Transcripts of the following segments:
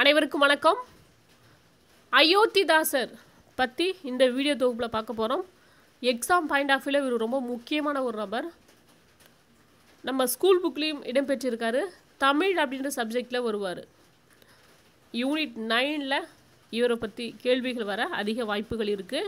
அனைவருக்கும் வணக்கம் அயோத்திதாசர் பற்றி இந்த வீடியோ தொகுப்பில் பார்க்க போகிறோம் எக்ஸாம் பாயிண்ட் ஆஃப் வியூவில் இவர் ரொம்ப முக்கியமான ஒரு நபர் நம்ம ஸ்கூல் புக்லேயும் இடம்பெற்றிருக்காரு தமிழ் அப்படின்ற சப்ஜெக்டில் வருவார் யூனிட் நைனில் இவரை பற்றி கேள்விகள் வர அதிக வாய்ப்புகள் இருக்குது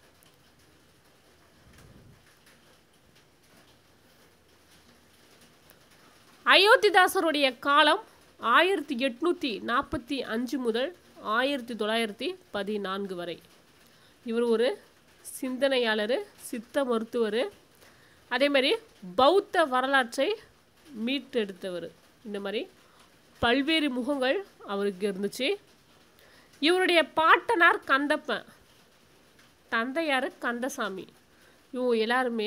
அயோத்திதாசருடைய காலம் ஆயிரத்தி எட்நூற்றி நாற்பத்தி அஞ்சு முதல் ஆயிரத்தி தொள்ளாயிரத்தி பதினான்கு வரை இவர் ஒரு சிந்தனையாளர் சித்த மருத்துவர் அதே மாதிரி பௌத்த வரலாற்றை மீட்டெடுத்தவர் இந்த மாதிரி பல்வேறு முகங்கள் அவருக்கு இருந்துச்சு இவருடைய பாட்டனார் கந்தப்பன் தந்தையார் கந்தசாமி இவங்க எல்லாருமே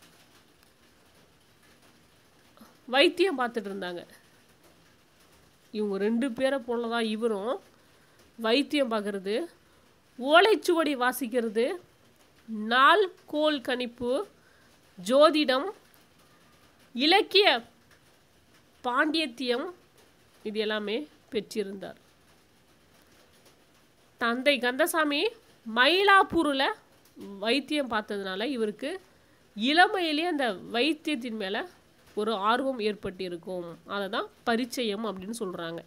வைத்தியம் பார்த்துட்டு இருந்தாங்க இவங்க ரெண்டு பேரை போல தான் இவரும் வைத்தியம் பார்க்கறது ஓலைச்சுவடி வாசிக்கிறது நாள் கோல் கணிப்பு ஜோதிடம் இலக்கிய பாண்டியத்தியம் இது எல்லாமே பெற்றிருந்தார் தந்தை கந்தசாமி மயிலாப்பூரில் வைத்தியம் பார்த்ததுனால இவருக்கு இளமையிலேயே அந்த வைத்தியத்தின் மேலே ஒரு ஆர்வம் ஏற்பட்டிருக்கும் அதை தான் பரிச்சயம் அப்படின்னு சொல்கிறாங்க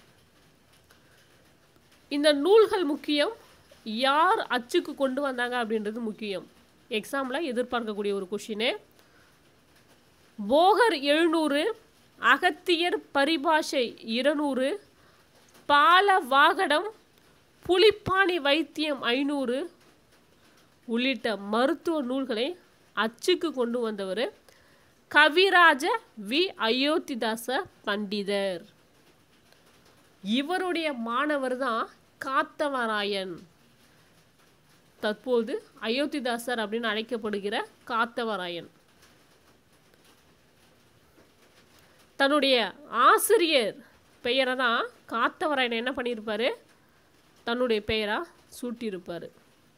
இந்த நூல்கள் முக்கியம் யார் அச்சுக்கு கொண்டு வந்தாங்க அப்படின்றது முக்கியம் எக்ஸாமில் எதிர்பார்க்கக்கூடிய ஒரு கொஷினு போகர் எழுநூறு அகத்தியர் பரிபாஷை இருநூறு பால வாகடம் புலிப்பாணி வைத்தியம் ஐநூறு உள்ளிட்ட மருத்துவ நூல்களை அச்சுக்கு கொண்டு வந்தவர் கவிராஜ வி அயோத்திதாச பண்டிதர் இவருடைய மாணவர் தான் காத்தவராயன் தற்போது அயோத்திதாசர் அப்படின்னு அழைக்கப்படுகிற காத்தவராயன் தன்னுடைய ஆசிரியர் பெயரை தான் காத்தவராயன் என்ன பண்ணியிருப்பாரு தன்னுடைய பெயரா சூட்டியிருப்பார்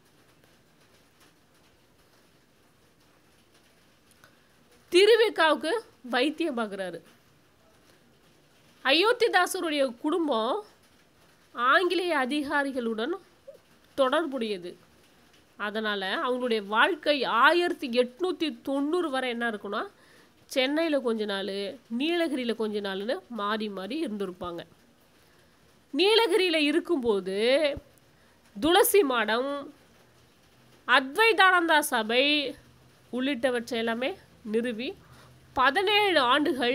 திருவிக்காவுக்கு வைத்தியம் பார்க்குறாரு அயோத்திதாசருடைய குடும்பம் ஆங்கிலேய அதிகாரிகளுடன் தொடர்புடையது அதனால் அவங்களுடைய வாழ்க்கை ஆயிரத்தி எட்நூற்றி தொண்ணூறு வரை என்ன இருக்குன்னா சென்னையில் கொஞ்ச நாள் நீலகிரியில் கொஞ்ச நாள்னு மாறி மாறி இருந்திருப்பாங்க நீலகிரியில் இருக்கும்போது துளசி மாடம் அத்வைதானந்தா சபை உள்ளிட்டவற்றை எல்லாமே நிறுவி பதினேழு ஆண்டுகள்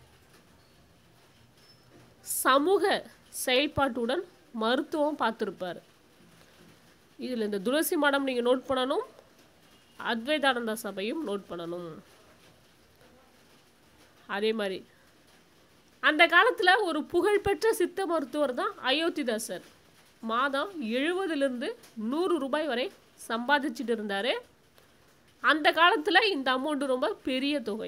சமூக செயல்பாட்டுடன் மருத்துவம் பார்த்துருப்பார் இதில் இந்த துளசி மடம் நீங்கள் நோட் பண்ணணும் அத்வைதானந்த சபையும் நோட் பண்ணணும் அதே மாதிரி அந்த காலத்தில் ஒரு புகழ்பெற்ற சித்த மருத்துவர் தான் அயோத்திதாசர் மாதம் எழுபதுலேருந்து நூறு ரூபாய் வரை சம்பாதிச்சுட்டு இருந்தார் அந்த காலத்தில் இந்த அமௌண்ட்டு ரொம்ப பெரிய தொகை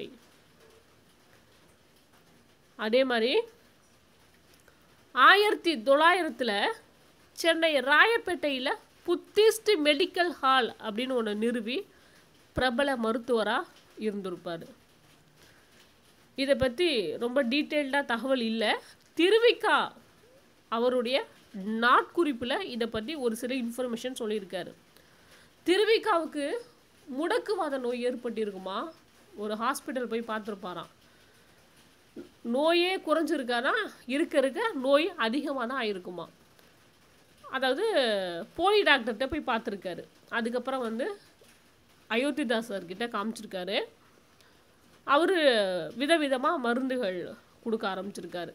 அதே மாதிரி ஆயிரத்தி தொள்ளாயிரத்தில் சென்னை ராயப்பேட்டையில் புத்திஸ்ட் மெடிக்கல் ஹால் அப்படின்னு ஒன்று நிறுவி பிரபல மருத்துவராக இருந்திருப்பார் இதை பற்றி ரொம்ப டீட்டெயில்டாக தகவல் இல்லை திருவிக்கா அவருடைய நாட்குறிப்பில் இதை பற்றி ஒரு சில இன்ஃபர்மேஷன் சொல்லியிருக்காரு திருவிக்காவுக்கு முடக்குவாத நோய் ஏற்பட்டிருக்குமா ஒரு ஹாஸ்பிட்டல் போய் பார்த்துருப்பாராம் நோயே குறைஞ்சிருக்கானா இருக்க இருக்க நோய் அதிகமாக தான் ஆயிருக்குமா அதாவது போலி டாக்டர்கிட்ட போய் பார்த்துருக்காரு அதுக்கப்புறம் வந்து அயோத்திதாசர்கிட்ட காமிச்சிருக்காரு அவர் விதவிதமாக மருந்துகள் கொடுக்க ஆரம்பிச்சிருக்காரு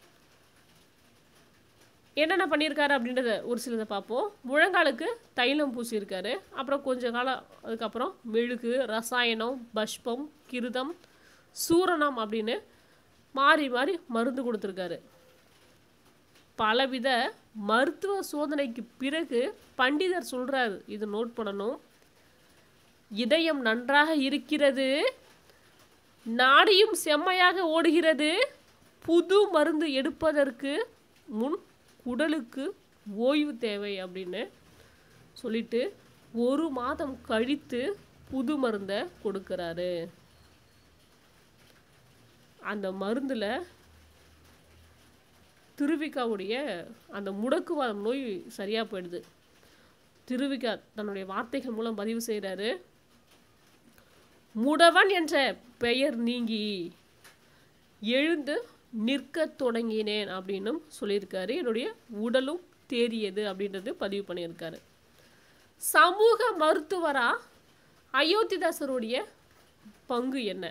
என்னென்ன பண்ணியிருக்காரு அப்படின்றத ஒரு சிலதை பார்ப்போம் முழங்காலுக்கு தைலம் பூசியிருக்காரு அப்புறம் கொஞ்ச காலம் அதுக்கப்புறம் மெழுகு ரசாயனம் பஷ்பம் கிருதம் சூரணம் அப்படின்னு மாறி மாறி மருந்து கொடுத்துருக்காரு பலவித மருத்துவ சோதனைக்கு பிறகு பண்டிதர் சொல்கிறாரு இது நோட் பண்ணணும் இதயம் நன்றாக இருக்கிறது நாடியும் செம்மையாக ஓடுகிறது புது மருந்து எடுப்பதற்கு முன் குடலுக்கு ஓய்வு தேவை அப்படின்னு சொல்லிட்டு ஒரு மாதம் கழித்து புது மருந்தை கொடுக்கறாரு அந்த மருந்தில் திருவிக்காவுடைய அந்த முடக்குவாதம் நோய் சரியாக போயிடுது திருவிக்கா தன்னுடைய வார்த்தைகள் மூலம் பதிவு செய்கிறாரு முடவன் என்ற பெயர் நீங்கி எழுந்து நிற்கத் தொடங்கினேன் அப்படின்னும் சொல்லியிருக்காரு என்னுடைய உடலும் தேறியது அப்படின்றது பதிவு பண்ணியிருக்காரு சமூக மருத்துவரா அயோத்திதாசருடைய பங்கு என்ன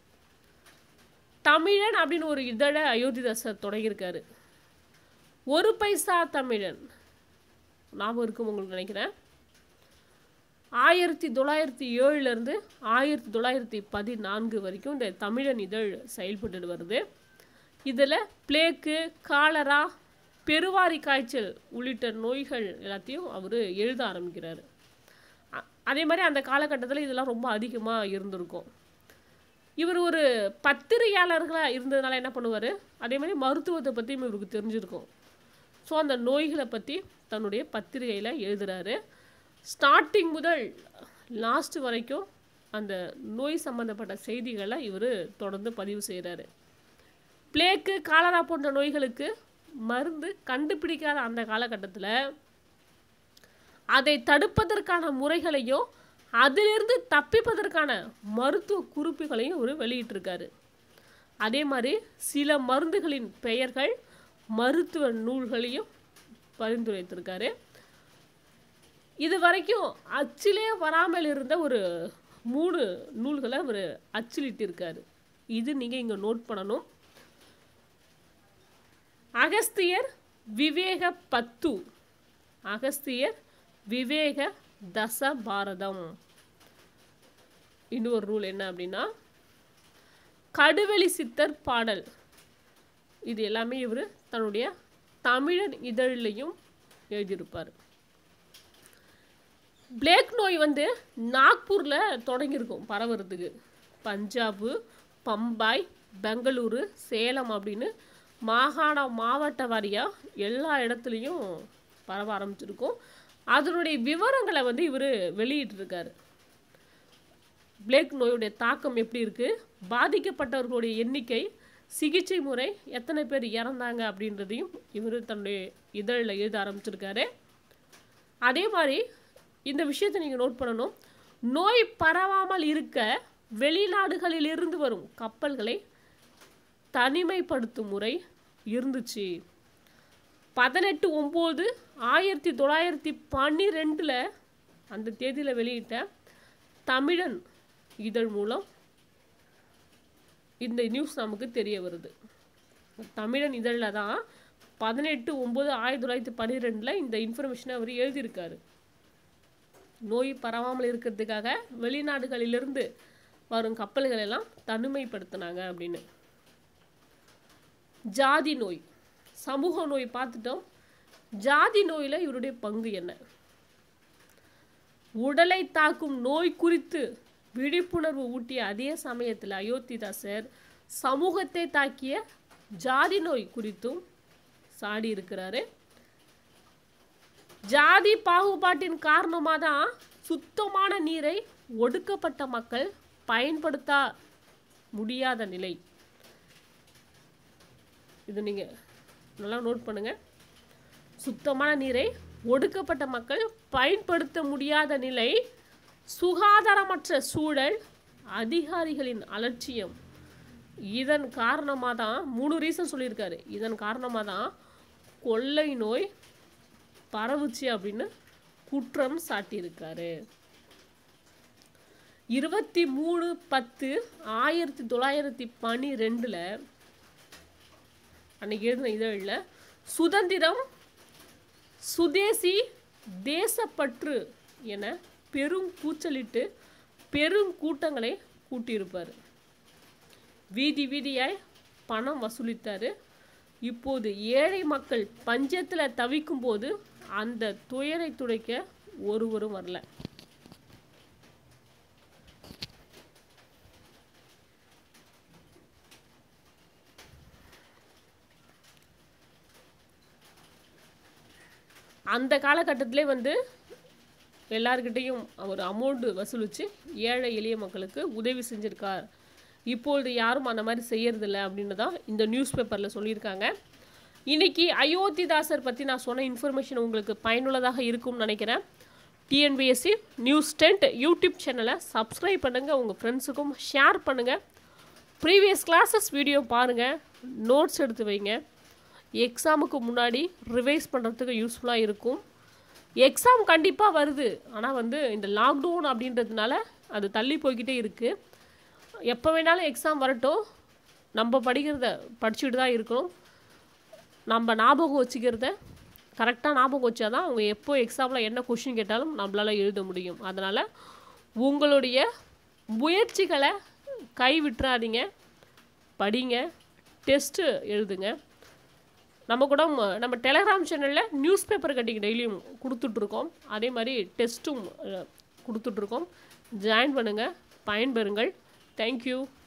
தமிழன் அப்படின்னு ஒரு இதழை அயோத்திதாசர் தொடங்கியிருக்காரு ஒரு பைசா தமிழன் ஞாபகம் இருக்கும் உங்களுக்கு நினைக்கிறேன் ஆயிரத்தி தொள்ளாயிரத்தி ஏழுலேருந்து ஆயிரத்தி தொள்ளாயிரத்தி பதினான்கு வரைக்கும் இந்த தமிழன் இதழ் செயல்பட்டு வருது இதில் பிளேக்கு காலரா பெருவாரி காய்ச்சல் உள்ளிட்ட நோய்கள் எல்லாத்தையும் அவர் எழுத ஆரம்பிக்கிறார் அ- அதே மாதிரி அந்த காலகட்டத்தில் இதெல்லாம் ரொம்ப அதிகமாக இருந்திருக்கும் இவர் ஒரு பத்திரிகையாளர்களாக இருந்ததுனால என்ன பண்ணுவார் அதே மாதிரி மருத்துவத்தை பற்றியும் இவருக்கு தெரிஞ்சிருக்கும் ஸோ அந்த நோய்களை பற்றி தன்னுடைய பத்திரிகையில் எழுதுறாரு ஸ்டார்டிங் முதல் லாஸ்ட் வரைக்கும் அந்த நோய் சம்மந்தப்பட்ட செய்திகளை இவர் தொடர்ந்து பதிவு செய்கிறாரு பிளேக்கு காலரா போன்ற நோய்களுக்கு மருந்து கண்டுபிடிக்காத அந்த காலகட்டத்தில் அதை தடுப்பதற்கான முறைகளையும் அதிலிருந்து தப்பிப்பதற்கான மருத்துவ குறிப்புகளையும் இவர் வெளியிட்டிருக்காரு அதே மாதிரி சில மருந்துகளின் பெயர்கள் மருத்துவ நூல்களையும் பரிந்துரைத்திருக்காரு இது வரைக்கும் அச்சிலே வராமல் இருந்த ஒரு மூணு நூல்களை அவர் அச்சிலிட்டிருக்காரு இது நீங்கள் இங்கே நோட் பண்ணணும் அகஸ்தியர் விவேக பத்து அகஸ்தியர் விவேக தச பாரதம் இன்னொரு ரூல் என்ன அப்படின்னா கடுவெளி சித்தர் பாடல் இது எல்லாமே இவர் தன்னுடைய தமிழன் இதழிலையும் எழுதியிருப்பார் பிளேக் நோய் வந்து நாக்பூரில் தொடங்கியிருக்கும் பரவுறதுக்கு பஞ்சாபு பம்பாய் பெங்களூரு சேலம் அப்படின்னு மாகாண மாவட்ட வாரியாக எல்லா இடத்துலையும் பரவ ஆரம்பிச்சிருக்கும் அதனுடைய விவரங்களை வந்து இவர் வெளியிட்டிருக்காரு பிளேக் நோயுடைய தாக்கம் எப்படி இருக்குது பாதிக்கப்பட்டவர்களுடைய எண்ணிக்கை சிகிச்சை முறை எத்தனை பேர் இறந்தாங்க அப்படின்றதையும் இவர் தன்னுடைய இதழில் எழுத ஆரம்பிச்சிருக்காரு அதே மாதிரி இந்த விஷயத்தை நீங்கள் நோட் பண்ணணும் நோய் பரவாமல் இருக்க வெளிநாடுகளிலிருந்து வரும் கப்பல்களை தனிமைப்படுத்தும் முறை இருந்துச்சு பதினெட்டு ஒம்பது ஆயிரத்தி தொள்ளாயிரத்தி பன்னிரெண்டில் அந்த தேதியில் வெளியிட்ட தமிழன் இதழ் மூலம் இந்த நியூஸ் நமக்கு தெரிய வருது தமிழன் இதழில் தான் பதினெட்டு ஒம்பது ஆயிரத்தி தொள்ளாயிரத்தி பன்னிரெண்டில் இந்த இன்ஃபர்மேஷனை அவர் எழுதியிருக்காரு நோய் பரவாமல் இருக்கிறதுக்காக வெளிநாடுகளிலிருந்து வரும் கப்பல்கள் எல்லாம் தனிமைப்படுத்தினாங்க அப்படின்னு ஜாதி நோய் சமூக நோய் பார்த்துட்டோம் ஜாதி நோயில் இவருடைய பங்கு என்ன உடலை தாக்கும் நோய் குறித்து விழிப்புணர்வு ஊட்டிய அதே சமயத்தில் அயோத்திதாசர் சமூகத்தை தாக்கிய ஜாதி நோய் குறித்தும் சாடி இருக்கிறாரு ஜாதி பாகுபாட்டின் காரணமாக தான் சுத்தமான நீரை ஒடுக்கப்பட்ட மக்கள் பயன்படுத்த முடியாத நிலை இது நீங்கள் நல்லா நோட் பண்ணுங்க சுத்தமான நீரை ஒடுக்கப்பட்ட மக்கள் பயன்படுத்த முடியாத நிலை சுகாதாரமற்ற சூழல் அதிகாரிகளின் அலட்சியம் இதன் காரணமாக தான் மூணு ரீசன் சொல்லியிருக்காரு இதன் காரணமாக தான் கொள்ளை நோய் பரவுச்சு அப்படின்னு குற்றம் சாட்டியிருக்காரு இருபத்தி மூணு பத்து ஆயிரத்தி தொள்ளாயிரத்தி பன்னிரெண்டில் அன்னைக்கு எழுதின இதழில் சுதந்திரம் சுதேசி தேசப்பற்று என பெரும் கூச்சலிட்டு பெரும் கூட்டங்களை கூட்டியிருப்பார் வீதி வீதியாய் பணம் வசூலித்தார் இப்போது ஏழை மக்கள் பஞ்சத்தில் தவிக்கும் போது அந்த துயரை துடைக்க ஒருவரும் வரல அந்த காலகட்டத்திலே வந்து எல்லார்கிட்டையும் அவர் அமௌண்ட்டு வசூலித்து ஏழை எளிய மக்களுக்கு உதவி செஞ்சுருக்கார் இப்பொழுது யாரும் அந்த மாதிரி செய்யறதில்ல அப்படின்னு தான் இந்த நியூஸ் பேப்பரில் சொல்லியிருக்காங்க இன்னைக்கு அயோத்திதாசர் பற்றி நான் சொன்ன இன்ஃபர்மேஷன் உங்களுக்கு பயனுள்ளதாக இருக்கும்னு நினைக்கிறேன் டிஎன்பிஎஸ்சி நியூஸ் டென்ட் யூடியூப் சேனலை சப்ஸ்கிரைப் பண்ணுங்கள் உங்கள் ஃப்ரெண்ட்ஸுக்கும் ஷேர் பண்ணுங்கள் ப்ரீவியஸ் கிளாஸஸ் வீடியோ பாருங்கள் நோட்ஸ் எடுத்து வைங்க எக்ஸாமுக்கு முன்னாடி ரிவைஸ் பண்ணுறதுக்கு யூஸ்ஃபுல்லாக இருக்கும் எக்ஸாம் கண்டிப்பாக வருது ஆனால் வந்து இந்த லாக்டவுன் அப்படின்றதுனால அது தள்ளி போய்கிட்டே இருக்குது எப்போ வேணாலும் எக்ஸாம் வரட்டும் நம்ம படிக்கிறத படிச்சுட்டு தான் இருக்கணும் நம்ம ஞாபகம் வச்சுக்கிறத கரெக்டாக ஞாபகம் வச்சா தான் அவங்க எப்போ எக்ஸாமில் என்ன கொஷின் கேட்டாலும் நம்மளால் எழுத முடியும் அதனால் உங்களுடைய முயற்சிகளை கை விட்டுறாதீங்க படிங்க டெஸ்ட்டு எழுதுங்க நம்ம கூட ம- நம்ம டெலகிராம் சேனலில் நியூஸ் பேப்பர் கட்டிங் டெய்லியும் கொடுத்துட்ருக்கோம் அதே மாதிரி டெஸ்ட்டும் கொடுத்துட்ருக்கோம் ஜாயின் பண்ணுங்கள் பயன்பெறுங்கள் தேங்க்யூ